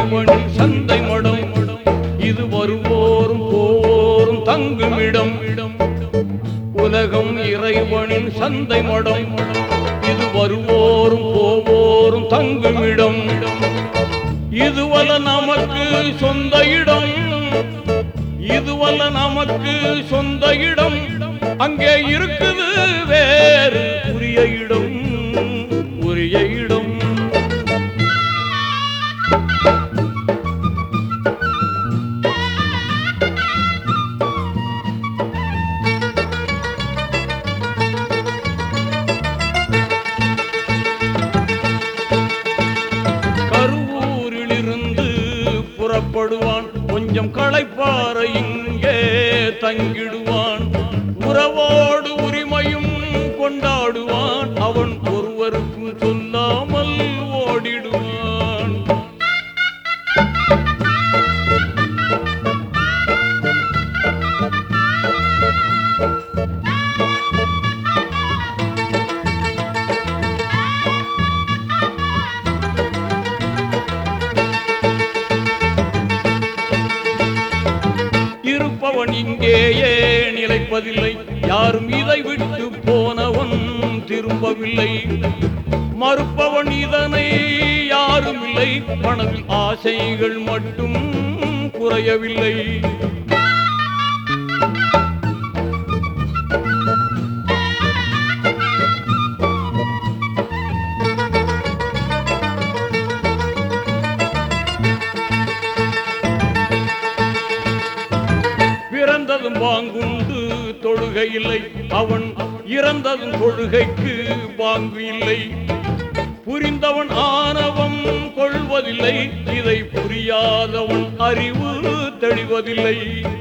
இறைவனின் சந்தை மடம் இது வருவோரும் போவோரும் தங்குமிடம் உலகம் இறைவனின் சந்தை மடம் இது வருவோரும் போவோரும் தங்குமிடம் இதுவல்ல நமக்கு சொந்த இடம் இதுவல்ல நமக்கு சொந்த இடம் அங்கே இருக்குது வேறு உரிய இடம் உரிய இடம் கருவூரிலிருந்து புறப்படுவான் கொஞ்சம் களைப்பார இங்கே தங்கிடுவான் உறவோடு உரிமையும் கொண்டாடுவான் அவன் ஒருவருக்கும் சொல்லாமல் ஓடிடுவான் இருப்பவன் இங்கேயே நிலைப்பதில்லை யாரும் இதை விட்டு போனவன் திரும்பவில்லை மறுப்பவன் இதனை யாரும் இல்லை மனதில் ஆசைகள் மட்டும் குறையவில்லை பிறந்ததும் பாங்குண்டு தொழுகை இல்லை அவன் இறந்ததும் தொழுகைக்கு பாங்கு இல்லை புரிந்தவன் ஆணவம் கொள்வதில்லை இதை புரியாதவன் அறிவு தெளிவதில்லை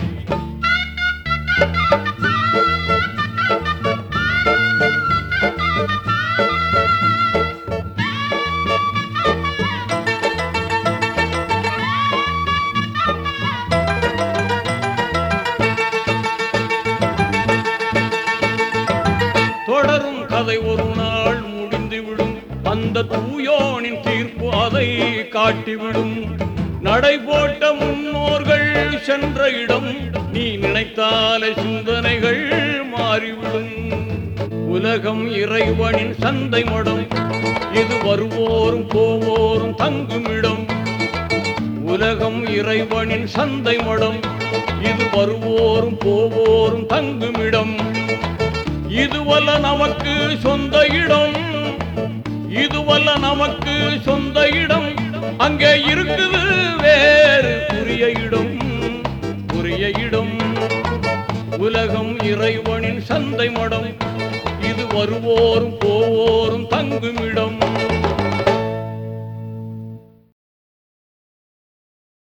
தொடரும் கதை ஒரு நாள் முடிந்துவிடும் அந்த தூயோனின் தீர்ப்பு அதை காட்டிவிடும் நடை போட்ட முன்னோர்கள் சென்ற இடம் நீ நினைத்தாலே சிந்தனைகள் மாறிவிடும் உலகம் இறைவனின் சந்தை மடம் இது வருவோரும் போவோரும் தங்குமிடம் உலகம் இறைவனின் சந்தை மடம் இது வருவோரும் போவோரும் தங்குமிடம் இதுவல்ல நமக்கு சொந்த இடம் இதுவல்ல நமக்கு சொந்த இடம் அங்கே இருக்குது வேறு உரிய இடம் உரிய இடம் உலகம் இறைவனின் சந்தை மடம் இது வருவோரும் போவோரும் தங்குமிடம்